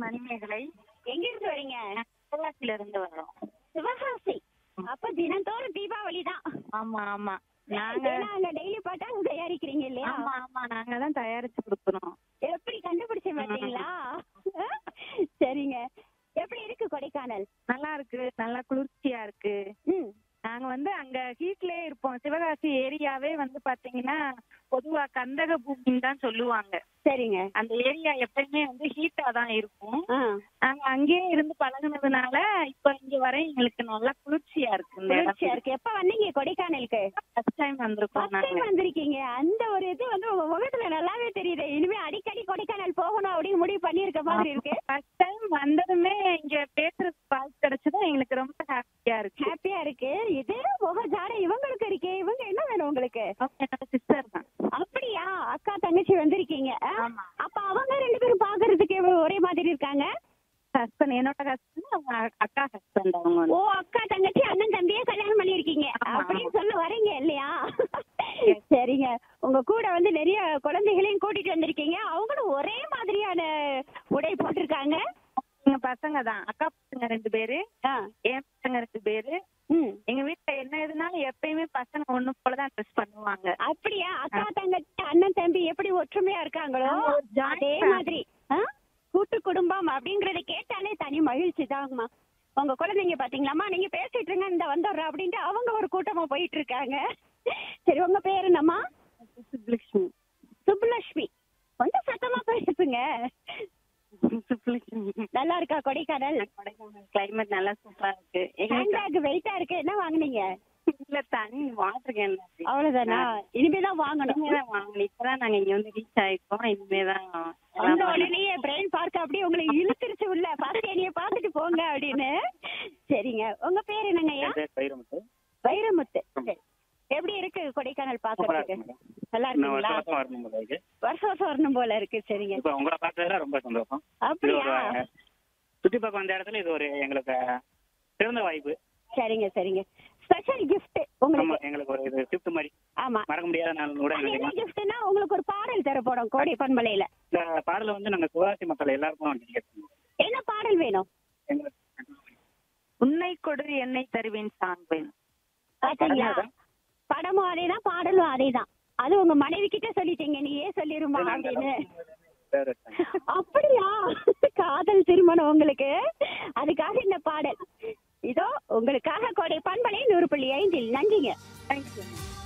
மணிமேகலை எங்க இருந்து வரீங்க சிவகாசில இருந்து வர்றோம் சிவகாசி அப்ப தினந்தோறும் தீபாவளி தான் ஆமா ஆமா நாங்க நாங்க டெய்லி பட்டாசு தயாரிக்கிறீங்க இல்லையா ஆமா ஆமா நாங்க தான் தயாரிச்சு கொடுக்குறோம் எப்படி கண்டுபிடிச்ச பாத்தீங்களா சரிங்க எப்படி இருக்கு கொடைக்கானல் நல்லா இருக்கு நல்லா குளிர்ச்சியா இருக்கு ம் நாங்க வந்து அங்க ஹீட்லயே இருப்போம் சிவகாசி ஏரியாவே வந்து பாத்தீங்கன்னா பொதுவா கந்தக பூமின்னு தான் சொல்லுவாங்க சரிங்க அந்த ஏரியா எப்பயுமே வந்து ஹீட்டா தான் இருக்கும் ஆ நாங்க அங்கேயே இருந்து பழகுனதுனால இப்ப இங்க வர எங்களுக்கு நல்லா குளிர்ச்சியா இருக்கு இந்த குளிர்ச்சியா இடம் இருக்கு எப்ப வந்தீங்க கொடைக்கானலுக்கு ஃபர்ஸ்ட் டைம் வந்திருக்கோம் ஃபர்ஸ்ட் டைம் நாங்க வந்திருக்கீங்க அந்த ஒரு இது வந்து உங்க முகத்துல நல்லாவே தெரியுது இனிமே அடிக்கடி கொடைக்கானல் போகணும் அப்படின்னு முடிவு பண்ணிருக்க மாதிரி இருக்கு ஃபர்ஸ்ட் டைம் வந்ததுமே இங்க பேசுறதுக்கு வாய்ப்பு கிடைச்சதும் எங்களுக்கு ரொம்ப ஹாப்பியா இருக்கு ஹாப்பியா இருக்கு இது முக ஜாடை இவங்களுக்கு இருக்கே இவங்க என்ன வேணும் உங்களுக்கு அவங்க என்னோட சிஸ்டர் தான் அப்படியா அக்கா தங்கச்சி வந்திருக்கீங்க ஆ? ஆமா. அப்ப அவங்க ரெண்டு பேரும் பாக்குறதுக்கு ஒரே மாதிரி இருக்காங்க ஹஸ்பண்ட் என்னோட ஹஸ்பண்ட் அவங்க அக்கா ஹஸ்பண்ட் அவங்க வந்து ஓ அக்கா தங்கச்சி அண்ணன் தம்பியே கல்யாணம் பண்ணிருக்கீங்க ஆமா, அப்படின்னு சொல்ல வரீங்க இல்லையா சரிங்க உங்க கூட வந்து நிறைய குழந்தைகளையும் கூட்டிட்டு வந்திருக்கீங்க அவங்களும் ஒரே மாதிரியான உடை போட்டிருக்காங்க எங்க பசங்க தான் அக்கா பசங்க ரெண்டு பேரு ஆ, என் பசங்க ரெண்டு பேரு ம். எங்க வீட்டுல என்ன எதுனாலும் எப்பயுமே பசங்க ஒண்ணு போலதான் ட்ரெஸ் பண்ணுவாங்க அப்படியா அக்கா தங்கச்சி அண்ணன் தம்பி எப்படி ஒற்றுமையா இருக்காங்களோ ஆமா, ஒரு joint அதே family. மாதிரி ஆ? கூட்டு குடும்பம் அப்படிங்கறத கேட்டாலே தனி மகிழ்ச்சி தாங்கம்மா உங்க குழந்தைங்க பாத்தீங்களாம்மா நீங்க பேசிட்டு இருங்க இந்த வந்துடுறோம் அப்படின்ட்டு அவங்க ஒரு கூட்டமா போயிட்டு இருக்காங்க சரி உங்க பேரு என்னம்மா சுப்லட்சுமி சுப்புலட்சுமி கொஞ்சம் சத்தமா பேசுங்க சுப்லட்சுமி நல்லா இருக்கா கொடைக்கானல் கொடைக்கானல் கிளைமேட் நல்லா சூப்பரா இருக்கு எங்களுக்கு ஹேண்ட்பேக் வெயிட்டா இருக்கு என்ன வாங்குனீங்க இல்ல தண்ணி வாட்டர் கேன் அவ்வளவுதானா இனிமேதான் வாங்கணும் இனிமேதான் வாங்கணும் இப்பதான் நாங்க இங்க வந்து ரீச் ஆயிருக்கோம் இனிமேதான் வந்த உடனே பிரெயின் பார்க்க அப்படியே உங்களை இழுத்துருச்சு உள்ள ஃபர்ஸ்ட் என்னைய பாத்துட்டு போங்க அப்படின்னு சரிங்க உங்க பேர் என்னங்க ஐயா வைரமுத்து வைரமுத்து சரி. எப்படி இருக்கு கொடைக்கானல் சூப்பரா பாக்குறதுக்கு இருக்கு மேடம் நல்லா இன்னும் இருக்குங்களா வருஷம் வருஷம் வரணும் போல இருக்கு வருஷம் வருஷம் வரணும் போல இருக்கு சரிங்க இப்ப உங்களை பார்த்ததுல ரொம்ப சந்தோஷம் இது அப்படியா ஒரு சுத்தி பார்க்க வந்த இடத்துல இது ஒரு எங்களுக்கு சிறந்த வாய்ப்பு சரிங்க சரிங்க ஸ்பெஷல் gift ஆமா உங்களுக்கு எங்களுக்கு ஒரு இது கிஃப்ட் மாதிரி ஆமா மறக்க முடியாத நாள் கூட அது என்ன நினைக்கலாம் கிஃப்ட்னா உங்களுக்கு ஒரு பாடல் தரப்படும் கோடை பண்பலையில இந்த பாடல வந்து நாங்க சிவகாசி மக்கள் எல்லாருக்கும் டெடிகேட் பண்ணுவோம் என்ன பாடல் வேணும் எங்களுக்கு உன்னை கொடு என்னை தருவேன் சாங் வேணும் பாத்தீங்களா படமா படமும் அதேதான் பாடலும் அதேதான் அது உங்க மனைவி கிட்ட சொல்லிட்டீங்க நீ ஏன் சொல்லிருமா அப்படின்னு வேற ஒருத்தங்க. அப்படியா காதல் திருமணம் உங்களுக்கு அதுக்காக இந்த பாடல் இதோ உங்களுக்காக கோடை பண்பலை நூறு புள்ளி ஐந்தில் நன்றிங்க தேங்க்யூ